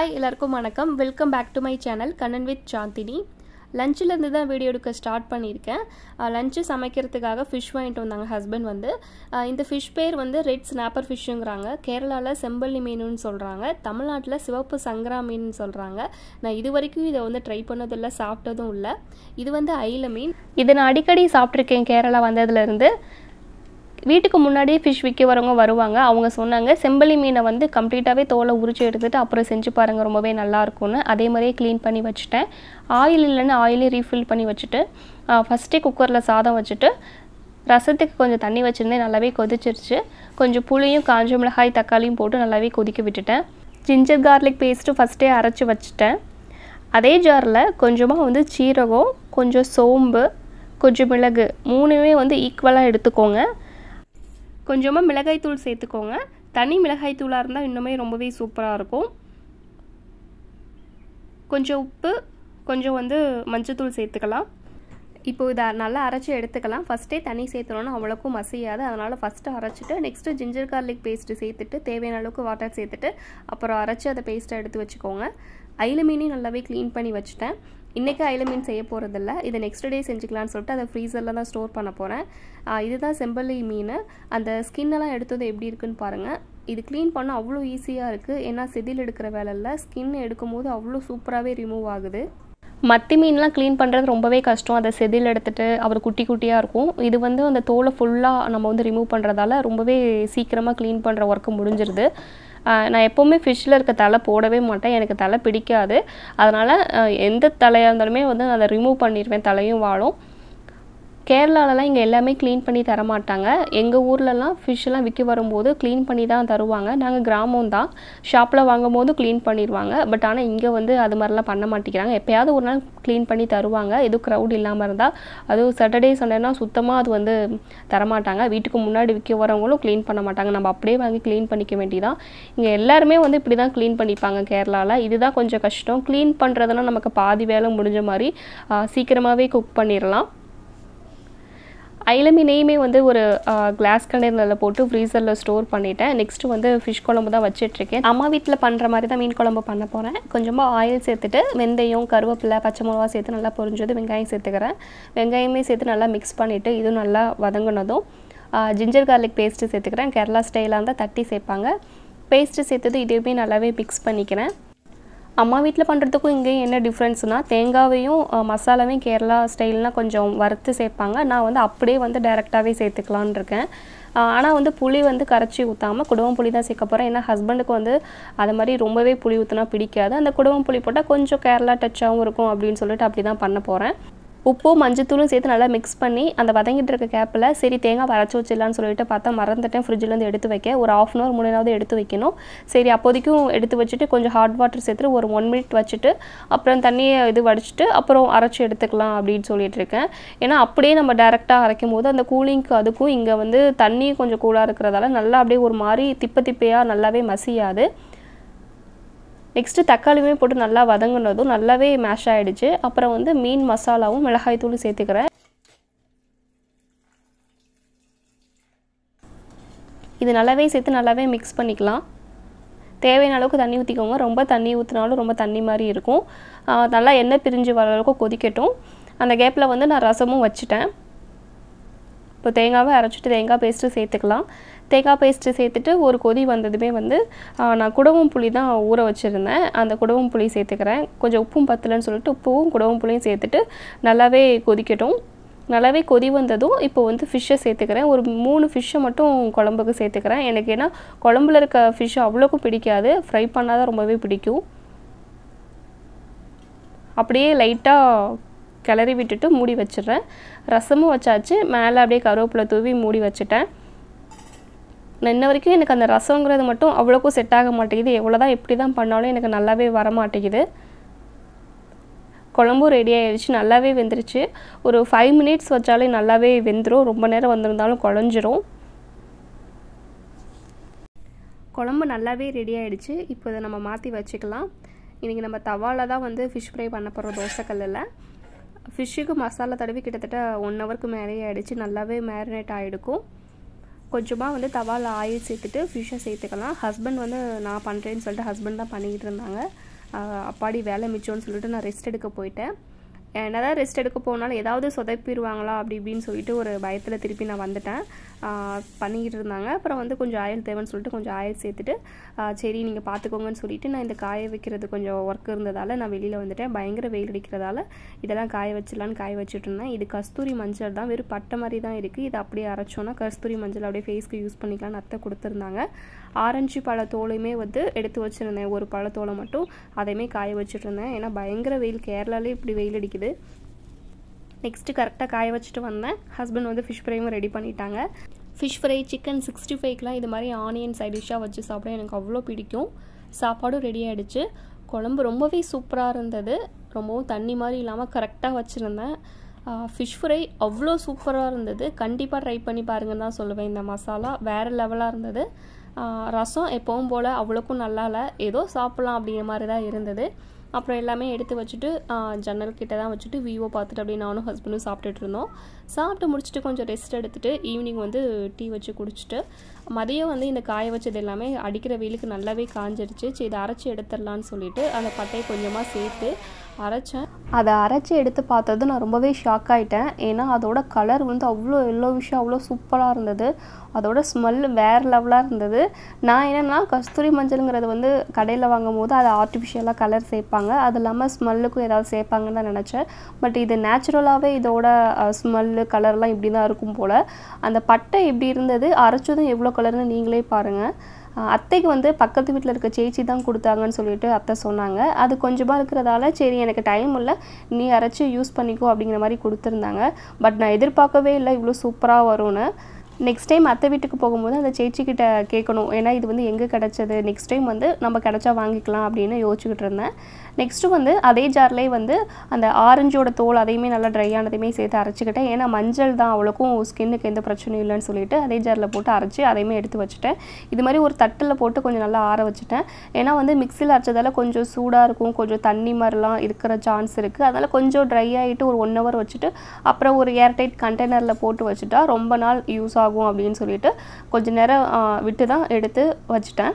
hi எல்லாருக்கும் வணக்கம் welcome back to my channel Kannan with Chandini லஞ்சிலேருந்து தான் வீடியோ எடுக்க ஸ்டார்ட் பண்ணியிருக்கேன் லஞ்சு சமைக்கிறதுக்காக ஃபிஷ் வாங்கிட்டு வந்தாங்க ஹஸ்பண்ட் வந்து அஹ் இந்த ஃபிஷ் பேர் வந்து ரெட் ஸ்னாப்பர் ஃபிஷ்ஷுங்கிறாங்க கேரளாவில் செம்பள்ளி மீனுன்னு சொல்கிறாங்க தமிழ்நாட்டில் சிவப்பு சங்கரா மீன் சொல்கிறாங்க நான் இது வரைக்கும் இதை வந்து ட்ரை பண்ணதில்லை சாப்பிட்டதும் இல்லை இது வந்து ஐல மீன் இதை நான் அடிக்கடி சாப்பிட்ருக்கேன் கேரளா வந்ததுலேருந்து வீட்டுக்கு முன்னாடியே ஃபிஷ் விற்க வரவங்க வருவாங்க அவங்க சொன்னாங்க செம்பள்ளி மீனை வந்து கம்ப்ளீட்டாகவே தோலை உரிச்சு எடுத்துட்டு அப்புறம் செஞ்சு பாருங்கள் ரொம்பவே நல்லா இருக்கும்னு அதே மாதிரியே க்ளீன் பண்ணி வச்சுட்டேன் ஆயில் இல்லைன்னு ஆயிலே ரீஃபில் பண்ணி வச்சுட்டு ஃபஸ்ட்டே குக்கரில் சாதம் வச்சுட்டு ரசத்துக்கு கொஞ்சம் தண்ணி வச்சுருந்தேன் நல்லாவே கொதிச்சிருச்சு கொஞ்சம் புளியும் காஞ்ச மிளகாய் தக்காளியும் போட்டு நல்லாவே கொதிக்க விட்டுட்டேன் ஜிஞ்சர் கார்லிக் பேஸ்ட்டு ஃபஸ்ட்டே அரைச்சி வச்சுட்டேன் அதே ஜாரில் கொஞ்சமாக வந்து சீரகம் கொஞ்சம் சோம்பு கொஞ்சம் மிளகு மூணுமே வந்து ஈக்குவலாக எடுத்துக்கோங்க கொஞ்சமாக மிளகாய் தூள் சேர்த்துக்கோங்க தனி மிளகாய் தூளாக இருந்தால் இன்னுமே ரொம்பவே சூப்பராக இருக்கும் கொஞ்சம் உப்பு கொஞ்சம் வந்து மஞ்சத்தூள் சேர்த்துக்கலாம் இப்போ இதை நல்லா அரைச்சி எடுத்துக்கலாம் ஃபஸ்ட்டே தண்ணி சேர்த்துனோன்னா அவ்வளோக்கும் மசியாது அதனால் ஃபஸ்ட்டு அரைச்சிட்டு நெக்ஸ்ட்டு ஜிஞ்சர் கார்லிக் பேஸ்ட்டு சேர்த்துட்டு தேவையான அளவுக்கு வாட்டர் சேர்த்துட்டு அப்புறம் அரைச்சி அதை பேஸ்ட்டை எடுத்து வச்சுக்கோங்க ஐல மீனையும் நல்லாவே க்ளீன் பண்ணி வச்சுட்டேன் இன்றைக்கி ஐல மீன் செய்ய போகிறதில்ல இதை நெக்ஸ்ட் டே செஞ்சுக்கலான்னு சொல்லிட்டு அதை ஃப்ரீசரில் தான் ஸ்டோர் பண்ண போகிறேன் இதுதான் செம்பள்ளி மீன் அந்த ஸ்கின்னெல்லாம் எடுத்தது எப்படி இருக்குன்னு பாருங்கள் இது க்ளீன் பண்ண அவ்வளோ ஈஸியாக இருக்குது ஏன்னா செதில் எடுக்கிற வேலை இல்லை ஸ்கின் எடுக்கும்போது அவ்வளோ சூப்பராகவே ரிமூவ் ஆகுது மத்தி மீன்லாம் க்ளீன் பண்ணுறது ரொம்பவே கஷ்டம் அதை செதில் எடுத்துகிட்டு அவர் குட்டி குட்டியாக இருக்கும் இது வந்து அந்த தோலை ஃபுல்லாக நம்ம வந்து ரிமூவ் பண்ணுறதால ரொம்பவே சீக்கிரமாக க்ளீன் பண்ணுற ஒர்க்கு முடிஞ்சிருது நான் எப்போவுமே ஃபிஷ்ஷில் இருக்க தலை போடவே மாட்டேன் எனக்கு தலை பிடிக்காது அதனால் எந்த தலையாக இருந்தாலுமே வந்து நான் அதை ரிமூவ் பண்ணிடுவேன் தலையும் வாழும் கேரளாலலாம் இங்கே எல்லாமே க்ளீன் பண்ணி தர மாட்டாங்க எங்கள் ஊர்லலாம் ஃபிஷ்ஷெல்லாம் விற்க வரும்போது க்ளீன் பண்ணி தான் தருவாங்க நாங்கள் கிராமம் தான் ஷாப்பில் வாங்கும் போது க்ளீன் பண்ணிடுவாங்க பட் ஆனால் இங்கே வந்து அது மாதிரிலாம் பண்ண மாட்டேங்கிறாங்க எப்போயாவது ஒரு நாள் க்ளீன் பண்ணி தருவாங்க எதுவும் க்ரௌட் இல்லாமல் இருந்தால் அதுவும் சாட்டர்டே சண்டேனா சுத்தமாக அது வந்து தரமாட்டாங்க வீட்டுக்கு முன்னாடி விற்க வரவங்களும் க்ளீன் பண்ண மாட்டாங்க நம்ம அப்படியே வாங்கி க்ளீன் பண்ணிக்க வேண்டியதான் இங்கே எல்லாருமே வந்து இப்படி தான் க்ளீன் பண்ணிப்பாங்க கேரளாவில் இதுதான் கொஞ்சம் கஷ்டம் க்ளீன் பண்ணுறதுனா நமக்கு பாதி வேலை முடிஞ்ச மாதிரி சீக்கிரமாகவே குக் பண்ணிடலாம் ஐலமி நெய்யுமே வந்து ஒரு கிளாஸ் கண்டெய்னரில் போட்டு ஃப்ரீசரில் ஸ்டோர் பண்ணிட்டேன் நெக்ஸ்ட்டு வந்து ஃபிஷ் குழம்பு தான் வச்சிட்ருக்கேன் அம்மா வீட்டில் பண்ணுற மாதிரி தான் மீன் குழம்பு பண்ண போகிறேன் கொஞ்சமாக ஆயில் சேர்த்துட்டு வெந்தயம் கருவேப்பிலை பச்சை மிளகா சேர்த்து நல்லா பொரிஞ்சது வெங்காயம் சேர்த்துக்கிறேன் வெங்காயமே சேர்த்து நல்லா மிக்ஸ் பண்ணிவிட்டு இதுவும் நல்லா வதங்கினதும் ஜிஞ்சர் கார்லிக் பேஸ்ட்டு சேர்த்துக்கிறேன் கேரளா ஸ்டைலாக இருந்தால் தட்டி சேர்ப்பாங்க பேஸ்ட்டு சேர்த்தது இதுவுமே நல்லாவே மிக்ஸ் பண்ணிக்கிறேன் அம்மா வீட்டில் பண்ணுறதுக்கும் இங்கேயும் என்ன டிஃப்ரென்ஸ்னால் தேங்காவையும் மசாலாவையும் கேரளா ஸ்டைல்னால் கொஞ்சம் வறுத்து சேர்ப்பாங்க நான் வந்து அப்படியே வந்து டைரெக்டாகவே சேர்த்துக்கலான் இருக்கேன் ஆனால் வந்து புளி வந்து கரைச்சி ஊற்றாமல் குடும்பம் புளி தான் சேர்க்க போகிறேன் ஏன்னா ஹஸ்பண்டுக்கு வந்து அது மாதிரி ரொம்பவே புளி ஊற்றினா பிடிக்காது அந்த குடும்பம் புளி போட்டால் கொஞ்சம் கேரளா டச்சாகவும் இருக்கும் அப்படின்னு சொல்லிட்டு அப்படி தான் பண்ண போகிறேன் உப்பும் மஞ்சத்தூளும் சேர்த்து நல்லா மிக்ஸ் பண்ணி அந்த வதங்கிட்டு இருக்க கேப்பில் சரி தேங்காய் வரைச்சி வச்சிடலான்னு சொல்லிட்டு பார்த்தா மறந்துட்டேன் ஃப்ரிட்ஜிலேருந்து எடுத்து வைக்க ஒரு ஆஃப் அன் ஹவர் முன்னாடி எடுத்து வைக்கணும் சரி அப்போதைக்கும் எடுத்து வச்சுட்டு கொஞ்சம் ஹாட் வாட்டர் சேர்த்துட்டு ஒரு ஒன் மினிட் வச்சுட்டு அப்புறம் தண்ணியை இது வடிச்சிட்டு அப்புறம் அரைச்சி எடுத்துக்கலாம் அப்படின்னு சொல்லிட்டு இருக்கேன் ஏன்னா அப்படியே நம்ம டேரெக்டாக அரைக்கும் போது அந்த கூலிங்க்கு அதுக்கும் இங்கே வந்து தண்ணி கொஞ்சம் கூலாக இருக்கிறதால நல்லா அப்படியே ஒரு மாதிரி திப்ப திப்பையாக நல்லாவே மசியாது நெக்ஸ்ட்டு தக்காளியுமே போட்டு நல்லா வதங்கினதும் நல்லாவே மேஷ் ஆகிடுச்சு அப்புறம் வந்து மீன் மசாலாவும் மிளகாய் தூளும் சேர்த்துக்கிறேன் இது நல்லாவே சேர்த்து நல்லாவே மிக்ஸ் பண்ணிக்கலாம் தேவையான அளவுக்கு தண்ணி ஊற்றிக்கோங்க ரொம்ப தண்ணி ஊற்றினாலும் ரொம்ப தண்ணி மாதிரி இருக்கும் நல்லா எண்ணெய் பிரிஞ்சு வர அளவுக்கு கொதிக்கட்டும் அந்த கேப்பில் வந்து நான் ரசமும் வச்சுட்டேன் இப்போ தேங்காவை அரைச்சிட்டு தேங்காய் பேஸ்ட்டு சேர்த்துக்கலாம் தேங்காய் பேஸ்ட்டு சேர்த்துட்டு ஒரு கொதி வந்ததுமே வந்து நான் குடவும் புளி தான் ஊற வச்சுருந்தேன் அந்த குடவும் புளி சேர்த்துக்கிறேன் கொஞ்சம் உப்பும் பத்தலைன்னு சொல்லிட்டு உப்பும் குடவும் புளியும் சேர்த்துட்டு நல்லாவே கொதிக்கட்டும் நல்லாவே கொதி வந்ததும் இப்போ வந்து ஃபிஷ்ஷை சேர்த்துக்கிறேன் ஒரு மூணு ஃபிஷ்ஷை மட்டும் குழம்புக்கு சேர்த்துக்கிறேன் எனக்கு ஏன்னா குழம்புல இருக்க ஃபிஷ் அவ்வளோக்கும் பிடிக்காது ஃப்ரை பண்ணால் தான் ரொம்பவே பிடிக்கும் அப்படியே லைட்டாக கிளறி விட்டுட்டு மூடி வச்சிடுறேன் ரசமும் வச்சாச்சு மேலே அப்படியே கருவேப்பிலை தூவி மூடி வச்சுட்டேன் நான் இன்ன வரைக்கும் எனக்கு அந்த ரசங்கிறது மட்டும் அவ்வளோக்கும் செட் ஆக மாட்டேங்குது எவ்வளோ தான் எப்படி தான் பண்ணாலும் எனக்கு நல்லாவே வர மாட்டேங்குது குழம்பும் ரெடி ஆகிடுச்சு நல்லாவே வெந்துருச்சு ஒரு ஃபைவ் மினிட்ஸ் வச்சாலே நல்லாவே வெந்துடும் ரொம்ப நேரம் வந்திருந்தாலும் குழஞ்சிரும் குழம்பு நல்லாவே ரெடி ஆகிடுச்சு இப்போ இதை நம்ம மாற்றி வச்சுக்கலாம் இன்றைக்கி நம்ம தவாவில் தான் வந்து ஃபிஷ் ஃப்ரை பண்ண போகிறோம் தோசைக்கல்லில் ஃபிஷ்ஷுக்கு மசாலா தடவி கிட்டத்தட்ட ஒன் ஹவருக்கு மேலேயே ஆகிடுச்சு நல்லாவே மேரினேட் ஆகிடுக்கும் கொஞ்சமாக வந்து தவாவில் ஆயில் சேர்த்துட்டு ஃபிஷ்ஷை சேர்த்துக்கலாம் ஹஸ்பண்ட் வந்து நான் பண்ணுறேன்னு சொல்லிட்டு ஹஸ்பண்ட் தான் பண்ணிக்கிட்டு இருந்தாங்க அப்பாடி வேலை மிச்சம்னு சொல்லிட்டு நான் ரெஸ்ட் எடுக்க போயிட்டேன் என்னதான் ரெஸ்ட் எடுக்க போனாலும் ஏதாவது சொதப்பிடுவாங்களா அப்படி இப்படின்னு சொல்லிட்டு ஒரு பயத்தில் திருப்பி நான் வந்துட்டேன் பண்ணிக்கிட்டு இருந்தாங்க அப்புறம் வந்து கொஞ்சம் ஆயில் தேவைன்னு சொல்லிட்டு கொஞ்சம் ஆயில் சேர்த்துட்டு சரி நீங்கள் பார்த்துக்கோங்கன்னு சொல்லிட்டு நான் இந்த காய வைக்கிறது கொஞ்சம் ஒர்க் இருந்ததால் நான் வெளியில் வந்துட்டேன் பயங்கர வெயில் அடிக்கிறதால இதெல்லாம் காய வச்சிடலான்னு காய வச்சுட்டு இருந்தேன் இது கஸ்தூரி மஞ்சள் தான் வெறும் பட்டை மாதிரி தான் இருக்குது இது அப்படியே அரைச்சோன்னா கஸ்தூரி மஞ்சள் அப்படியே ஃபேஸ்க்கு யூஸ் பண்ணிக்கலாம்னு அத்தை கொடுத்துருந்தாங்க ஆரஞ்சு பழத்தோலையுமே வந்து எடுத்து வச்சுருந்தேன் ஒரு பழத்தோலை மட்டும் அதையுமே காய வச்சுட்டு இருந்தேன் ஏன்னா பயங்கர வெயில் கேரளாலே இப்படி வெயில் அடிக்குது நெக்ஸ்ட்டு கரெக்டாக காய வச்சுட்டு வந்தேன் ஹஸ்பண்ட் வந்து ஃபிஷ் ஃப்ரையும் ரெடி பண்ணிட்டாங்க ஃபிஷ் ஃப்ரை சிக்கன் சிக்ஸ்டி ஃபைவ்க்கெலாம் இது மாதிரி ஆனியன் சைட் டிஷ்ஷாக வச்சு சாப்பிட எனக்கு அவ்வளோ பிடிக்கும் சாப்பாடும் ரெடி ஆகிடுச்சு குழம்பு ரொம்பவே சூப்பராக இருந்தது ரொம்பவும் தண்ணி மாதிரி இல்லாமல் கரெக்டாக வச்சுருந்தேன் ஃபிஷ் ஃப்ரை அவ்வளோ சூப்பராக இருந்தது கண்டிப்பாக ட்ரை பண்ணி பாருங்கன்னு தான் சொல்லுவேன் இந்த மசாலா வேறு லெவலாக இருந்தது ரசம் எப்பவும் போல் அவ்வளோக்கும் நல்லா இல்லை ஏதோ சாப்பிட்லாம் அப்படிங்கிற மாதிரி தான் இருந்தது அப்புறம் எல்லாமே எடுத்து வச்சுட்டு ஜன்னல் கிட்ட தான் வச்சுட்டு விவோ பார்த்துட்டு அப்படியே நானும் ஹஸ்பண்டும் சாப்பிட்டுட்டு இருந்தோம் சாப்பிட்டு முடிச்சுட்டு கொஞ்சம் ரெஸ்ட் எடுத்துகிட்டு ஈவினிங் வந்து டீ வச்சு குடிச்சிட்டு மதியம் வந்து இந்த காய வச்சது எல்லாமே அடிக்கிற வெயிலுக்கு நல்லாவே காஞ்சிருச்சு சரி இதை அரைச்சி எடுத்துடலான்னு சொல்லிட்டு அந்த பட்டையை கொஞ்சமாக சேர்த்து அரைச்சேன் அதை அரைச்சி எடுத்து பார்த்தது நான் ரொம்பவே ஷாக் ஆகிட்டேன் ஏன்னா அதோட கலர் வந்து அவ்வளோ எல்லோ விஷயம் அவ்வளோ சூப்பராக இருந்தது அதோட ஸ்மெல் வேறு லெவலாக இருந்தது நான் என்னென்னா கஸ்தூரி மஞ்சளுங்கிறது வந்து கடையில் வாங்கும் போது அது ஆர்டிஃபிஷியலாக கலர் சேர்ப்பாங்க அது இல்லாமல் ஸ்மெல்லுக்கும் ஏதாவது சேர்ப்பாங்கன்னு தான் நினச்சேன் பட் இது நேச்சுரலாகவே இதோட ஸ்மெல்லு கலர்லாம் இப்படி தான் இருக்கும் போல் அந்த பட்டை எப்படி இருந்தது அரைச்சதும் எவ்வளோ கலர்னு நீங்களே பாருங்கள் அத்தைக்கு வந்து பக்கத்து வீட்டில் இருக்க சேச்சி தான் கொடுத்தாங்கன்னு சொல்லிட்டு அத்தை சொன்னாங்க அது கொஞ்சமாக இருக்கிறதால சரி எனக்கு டைம் இல்லை நீ அரைச்சி யூஸ் பண்ணிக்கோ அப்படிங்கிற மாதிரி கொடுத்துருந்தாங்க பட் நான் எதிர்பார்க்கவே இல்லை இவ்வளோ சூப்பராக வரும்னு நெக்ஸ்ட் டைம் அத்தை வீட்டுக்கு போகும்போது அந்த சேச்சிக்கிட்ட கேட்கணும் ஏன்னா இது வந்து எங்கே கிடச்சது நெக்ஸ்ட் டைம் வந்து நம்ம கிடச்சா வாங்கிக்கலாம் அப்படின்னு யோசிச்சுக்கிட்டு இருந்தேன் நெக்ஸ்ட்டு வந்து அதே ஜார்லேயே வந்து அந்த ஆரஞ்சோட தோல் அதையுமே நல்லா ட்ரை ஆனதையுமே சேர்த்து அரைச்சிக்கிட்டேன் ஏன்னா மஞ்சள் தான் அவ்வளோக்கும் ஸ்கின்னுக்கு எந்த பிரச்சனையும் இல்லைன்னு சொல்லிட்டு அதே ஜாரில் போட்டு அரைச்சி அதையுமே எடுத்து வச்சுட்டேன் இது மாதிரி ஒரு தட்டில் போட்டு கொஞ்சம் நல்லா ஆற வச்சுட்டேன் ஏன்னா வந்து மிக்சியில் அரைச்சதால கொஞ்சம் சூடாக இருக்கும் கொஞ்சம் தண்ணி மாதிரிலாம் இருக்கிற சான்ஸ் இருக்குது அதனால் கொஞ்சம் ட்ரை ஆகிட்டு ஒரு ஒன் ஹவர் வச்சுட்டு அப்புறம் ஒரு ஏர்டைட் கண்டெய்னரில் போட்டு வச்சுட்டா ரொம்ப நாள் யூஸ் ஆகும் அப்படின்னு சொல்லிட்டு கொஞ்சம் நேரம் விட்டு தான் எடுத்து வச்சுட்டேன்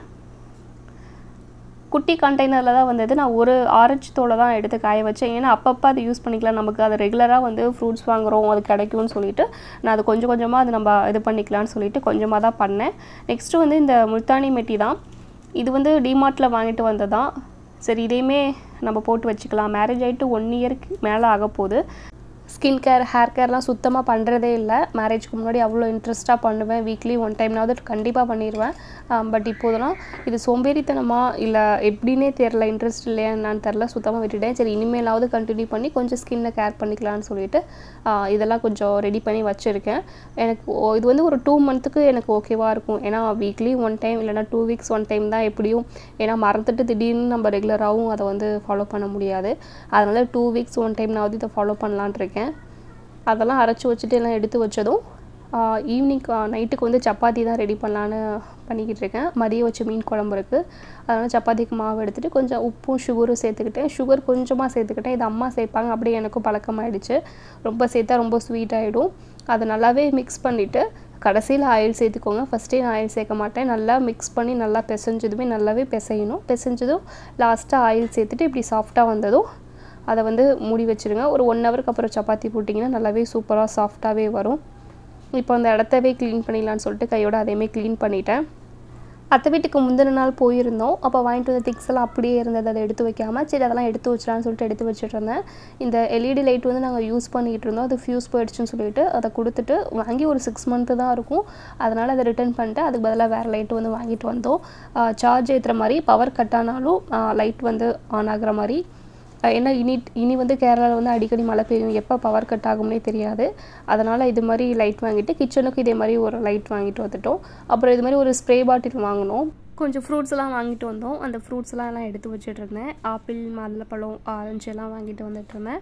குட்டி கண்டெய்னரில் தான் வந்தது நான் ஒரு ஆரஞ்சு தோலை தான் எடுத்து காய வச்சேன் ஏன்னா அப்பப்போ அதை யூஸ் பண்ணிக்கலாம் நமக்கு அது ரெகுலராக வந்து ஃப்ரூட்ஸ் வாங்குகிறோம் அது கிடைக்கும்னு சொல்லிட்டு நான் அது கொஞ்சம் கொஞ்சமாக அது நம்ம இது பண்ணிக்கலாம்னு சொல்லிட்டு கொஞ்சமாக தான் பண்ணேன் நெக்ஸ்ட்டு வந்து இந்த முல்தானி மெட்டி தான் இது வந்து டிமார்ட்டில் வாங்கிட்டு வந்ததான் சரி இதையுமே நம்ம போட்டு வச்சுக்கலாம் மேரேஜ் ஆகிட்டு ஒன் இயருக்கு மேலே ஆக போகுது ஸ்கின் கேர் ஹேர் கேர்லாம் சுத்தமாக பண்ணுறதே இல்லை மேரேஜ்க்கு முன்னாடி அவ்வளோ இன்ட்ரெஸ்ட்டாக பண்ணுவேன் வீக்லி ஒன் டைம்னாவது கண்டிப்பாக பண்ணிடுவேன் பட் இப்போதெல்லாம் இது சோம்பேறித்தனமா இல்லை எப்படின்னே தெரில இன்ட்ரெஸ்ட் இல்லையா என்னான்னு தெரில சுத்தமாக விட்டுட்டேன் சரி இனிமேலாவது கண்டினியூ பண்ணி கொஞ்சம் ஸ்கின்னை கேர் பண்ணிக்கலாம்னு சொல்லிட்டு இதெல்லாம் கொஞ்சம் ரெடி பண்ணி வச்சுருக்கேன் எனக்கு இது வந்து ஒரு டூ மந்த்துக்கு எனக்கு ஓகேவாக இருக்கும் ஏன்னா வீக்லி ஒன் டைம் இல்லைனா டூ வீக்ஸ் ஒன் டைம் தான் எப்படியும் ஏன்னா மறந்துட்டு திடீர்னு நம்ம ரெகுலராகவும் அதை வந்து ஃபாலோ பண்ண முடியாது அதனால் டூ வீக்ஸ் ஒன் டைம்னாவது இதை ஃபாலோ பண்ணலான் இருக்கேன் அதெல்லாம் அரைச்சி வச்சுட்டு எல்லாம் எடுத்து வச்சதும் ஈவினிங் நைட்டுக்கு வந்து சப்பாத்தி தான் ரெடி பண்ணலான்னு பண்ணிக்கிட்டு இருக்கேன் மதியம் வச்ச மீன் குழம்பு இருக்குது அதனால் சப்பாத்திக்கு மாவு எடுத்துகிட்டு கொஞ்சம் உப்பும் சுகரும் சேர்த்துக்கிட்டேன் சுகர் கொஞ்சமாக சேர்த்துக்கிட்டேன் இது அம்மா சேர்ப்பாங்க அப்படியே எனக்கும் பழக்கமாயிடுச்சு ரொம்ப சேர்த்தா ரொம்ப ஸ்வீட் ஆகிடும் அதை நல்லாவே மிக்ஸ் பண்ணிவிட்டு கடைசியில் ஆயில் சேர்த்துக்கோங்க ஃபஸ்ட்டே நான் ஆயில் சேர்க்க மாட்டேன் நல்லா மிக்ஸ் பண்ணி நல்லா பிசைஞ்சதுமே நல்லாவே பிசையணும் பிசைஞ்சதும் லாஸ்ட்டாக ஆயில் சேர்த்துட்டு இப்படி சாஃப்டாக வந்ததும் அதை வந்து மூடி வச்சுருங்க ஒரு ஒன் ஹவருக்கு அப்புறம் சப்பாத்தி போட்டிங்கன்னா நல்லாவே சூப்பராக சாஃப்டாகவே வரும் இப்போ அந்த இடத்தவே க்ளீன் பண்ணிடலான்னு சொல்லிட்டு கையோட அதையுமே க்ளீன் பண்ணிட்டேன் அத்தை வீட்டுக்கு முந்தின நாள் போயிருந்தோம் அப்போ வாங்கிட்டு வந்த திக்ஸ் எல்லாம் அப்படியே இருந்தது அதை எடுத்து வைக்காமல் சரி அதெல்லாம் எடுத்து வச்சிடலான்னு சொல்லிட்டு எடுத்து வச்சுட்டு இருந்தேன் இந்த எல்இடி லைட் வந்து நாங்கள் யூஸ் பண்ணிகிட்டு இருந்தோம் அது ஃபியூஸ் போயிடுச்சுன்னு சொல்லிட்டு அதை கொடுத்துட்டு வாங்கி ஒரு சிக்ஸ் மந்த்து தான் இருக்கும் அதனால் அதை ரிட்டர்ன் பண்ணிட்டு அதுக்கு பதிலாக வேறு லைட்டு வந்து வாங்கிட்டு வந்தோம் சார்ஜ் ஏற்றுற மாதிரி பவர் கட் ஆனாலும் லைட் வந்து ஆன் ஆகுற மாதிரி ஏன்னா இனி இனி வந்து கேரளாவில் வந்து அடிக்கடி மழை பெய்யும் எப்போ பவர் கட் ஆகும்னே தெரியாது அதனால் இது மாதிரி லைட் வாங்கிட்டு கிச்சனுக்கு இதே மாதிரி ஒரு லைட் வாங்கிட்டு வந்துட்டோம் அப்புறம் இது மாதிரி ஒரு ஸ்ப்ரே பாட்டில் வாங்கினோம் கொஞ்சம் ஃப்ரூட்ஸ் எல்லாம் வாங்கிட்டு வந்தோம் அந்த ஃப்ரூட்ஸ் எல்லாம் எல்லாம் எடுத்து வச்சுட்டு இருந்தேன் ஆப்பிள் மாதுளப்பழம் ஆரஞ்சு எல்லாம் வாங்கிட்டு வந்துட்டு இருந்தேன்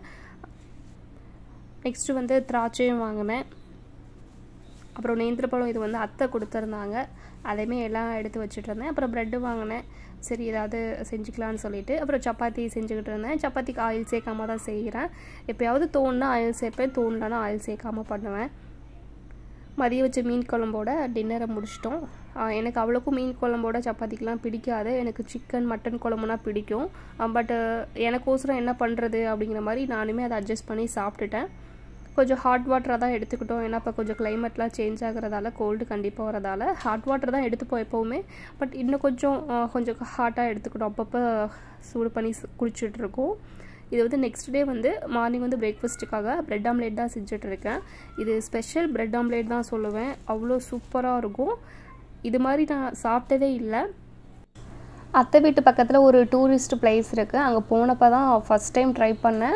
நெக்ஸ்ட்டு வந்து திராட்சையும் வாங்கினேன் அப்புறம் நேந்திரப்பழம் இது வந்து அத்தை கொடுத்துருந்தாங்க அதையுமே எல்லாம் எடுத்து வச்சுட்டு இருந்தேன் அப்புறம் ப்ரெட்டு வாங்கினேன் சரி ஏதாவது செஞ்சுக்கலான்னு சொல்லிட்டு அப்புறம் சப்பாத்தி செஞ்சுக்கிட்டு இருந்தேன் சப்பாத்திக்கு ஆயில் சேர்க்காம தான் செய்கிறேன் எப்போயாவது தோணுனா ஆயில் சேர்ப்பேன் தோணலன்னா ஆயில் சேர்க்காம பண்ணுவேன் மதியம் வச்ச மீன் குழம்போட டின்னரை முடிச்சிட்டோம் எனக்கு அவ்வளோக்கும் மீன் குழம்போட சப்பாத்திக்கெலாம் பிடிக்காது எனக்கு சிக்கன் மட்டன் குழம்புனா பிடிக்கும் பட்டு எனக்கோசரம் என்ன பண்ணுறது அப்படிங்கிற மாதிரி நானுமே அதை அட்ஜஸ்ட் பண்ணி சாப்பிட்டுட்டேன் கொஞ்சம் ஹாட் வாட்டராக தான் எடுத்துக்கிட்டோம் ஏன்னா இப்போ கொஞ்சம் கிளைமேட்லாம் சேஞ்ச் ஆகிறதால கோல்டு கண்டிப்பாக வரதால ஹாட் வாட்டர் தான் எடுத்துப்போம் எப்போவுமே பட் இன்னும் கொஞ்சம் கொஞ்சம் ஹாட்டாக எடுத்துக்கிட்டோம் அப்பப்போ சூடு பண்ணி குடிச்சிட்ருக்கோம் இது வந்து நெக்ஸ்ட் டே வந்து மார்னிங் வந்து பிரேக்ஃபாஸ்ட்டுக்காக ப்ரெட் ஆம்லேட் தான் செஞ்சிட்ருக்கேன் இது ஸ்பெஷல் ப்ரெட் ஆம்லேட் தான் சொல்லுவேன் அவ்வளோ சூப்பராக இருக்கும் இது மாதிரி நான் சாப்பிட்டதே இல்லை அத்தை வீட்டு பக்கத்தில் ஒரு டூரிஸ்ட் பிளேஸ் இருக்குது அங்கே போனப்போ தான் ஃபஸ்ட் டைம் ட்ரை பண்ணேன்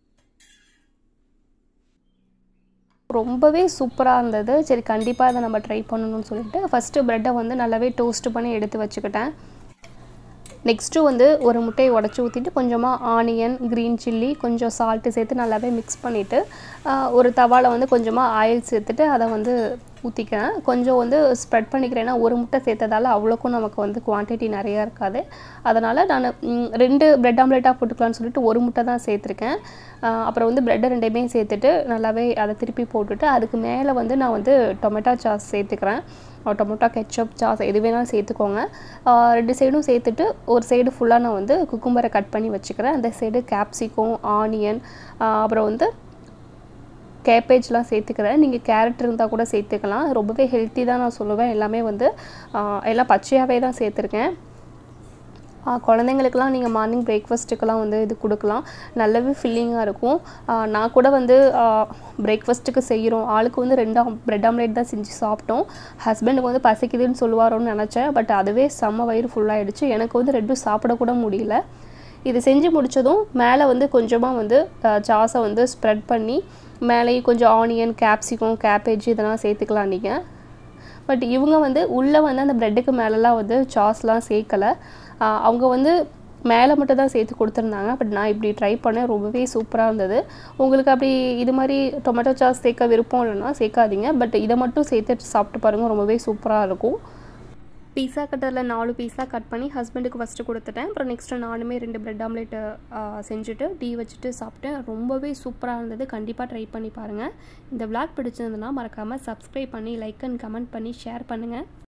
ரொம்பவே சூப்பராக இருந்தது சரி கண்டிப்பாக அதை நம்ம ட்ரை பண்ணணும்னு சொல்லிட்டு ஃபஸ்ட்டு ப்ரெட்டை வந்து நல்லாவே டோஸ்ட் பண்ணி எடுத்து வச்சுக்கிட்டேன் நெக்ஸ்ட்டு வந்து ஒரு முட்டையை உடச்சி ஊற்றிட்டு கொஞ்சமாக ஆனியன் க்ரீன் சில்லி கொஞ்சம் சால்ட்டு சேர்த்து நல்லாவே மிக்ஸ் பண்ணிவிட்டு ஒரு தவாவில் வந்து கொஞ்சமாக ஆயில் சேர்த்துட்டு அதை வந்து ஊற்றிக்கிறேன் கொஞ்சம் வந்து ஸ்ப்ரெட் பண்ணிக்கிறேன் ஏன்னா ஒரு முட்டை சேர்த்ததால் அவ்வளோக்கும் நமக்கு வந்து குவான்டிட்டி நிறையா இருக்காது அதனால் நான் ரெண்டு ப்ரெட் ஆம்லேட்டாக போட்டுக்கலான்னு சொல்லிட்டு ஒரு முட்டை தான் சேர்த்துருக்கேன் அப்புறம் வந்து ப்ரெட்டை ரெண்டையுமே சேர்த்துட்டு நல்லாவே அதை திருப்பி போட்டுட்டு அதுக்கு மேலே வந்து நான் வந்து டொமேட்டோ சாஸ் சேர்த்துக்கிறேன் டொமேட்டோ கெச்சப் சாஸ் எது வேணாலும் சேர்த்துக்கோங்க ரெண்டு சைடும் சேர்த்துட்டு ஒரு சைடு ஃபுல்லாக நான் வந்து குக்கும்பரை கட் பண்ணி வச்சுக்கிறேன் அந்த சைடு கேப்சிகம் ஆனியன் அப்புறம் வந்து கேபேஜ்லாம் சேர்த்துக்கிறேன் நீங்கள் கேரட் இருந்தால் கூட சேர்த்துக்கலாம் ரொம்பவே ஹெல்த்தி தான் நான் சொல்லுவேன் எல்லாமே வந்து எல்லாம் பச்சையாகவே தான் சேர்த்துருக்கேன் குழந்தைங்களுக்கெல்லாம் நீங்கள் மார்னிங் பிரேக்ஃபாஸ்ட்டுக்கெல்லாம் வந்து இது கொடுக்கலாம் நல்லாவே ஃபில்லிங்காக இருக்கும் நான் கூட வந்து பிரேக்ஃபாஸ்ட்டுக்கு செய்கிறோம் ஆளுக்கு வந்து ரெண்டு ப்ரெட் ஆம்லேட் தான் செஞ்சு சாப்பிட்டோம் ஹஸ்பண்டுக்கு வந்து பசிக்குதுன்னு சொல்லுவாரோன்னு நினச்சேன் பட் அதுவே செம்ம வயிறு ஃபுல்லாகிடுச்சு எனக்கு வந்து ரெண்டும் சாப்பிடக்கூட முடியல இது செஞ்சு முடித்ததும் மேலே வந்து கொஞ்சமாக வந்து சாஸை வந்து ஸ்ப்ரெட் பண்ணி மேலேயும் கொஞ்சம் ஆனியன் கேப்சிகம் கேபேஜ் இதெல்லாம் சேர்த்துக்கலாம் நீங்கள் பட் இவங்க வந்து உள்ளே வந்து அந்த ப்ரெட்டுக்கு மேலெலாம் வந்து சாஸ்லாம் சேர்க்கலை அவங்க வந்து மேலே மட்டும் தான் சேர்த்து கொடுத்துருந்தாங்க பட் நான் இப்படி ட்ரை பண்ணேன் ரொம்பவே சூப்பராக இருந்தது உங்களுக்கு அப்படி இது மாதிரி டொமேட்டோ சாஸ் சேர்க்க விருப்பம் இல்லைன்னா சேர்க்காதீங்க பட் இதை மட்டும் சேர்த்து சாப்பிட்டு பாருங்கள் ரொம்பவே சூப்பராக இருக்கும் பீஸா கட்டரில் நாலு பீஸா கட் பண்ணி ஹஸ்பண்டுக்கு ஃபஸ்ட்டு கொடுத்துட்டேன் அப்புறம் நெக்ஸ்ட்டு நானுமே ரெண்டு ப்ரெட் ஆம்லேட் செஞ்சுட்டு டீ வச்சுட்டு சாப்பிட்டேன் ரொம்பவே சூப்பராக இருந்தது கண்டிப்பாக ட்ரை பண்ணி பாருங்கள் இந்த விளாக் பிடிச்சிருந்ததுன்னா மறக்காமல் சப்ஸ்கிரைப் பண்ணி லைக் அண்ட் கமெண்ட் பண்ணி ஷேர் பண்ணுங்கள்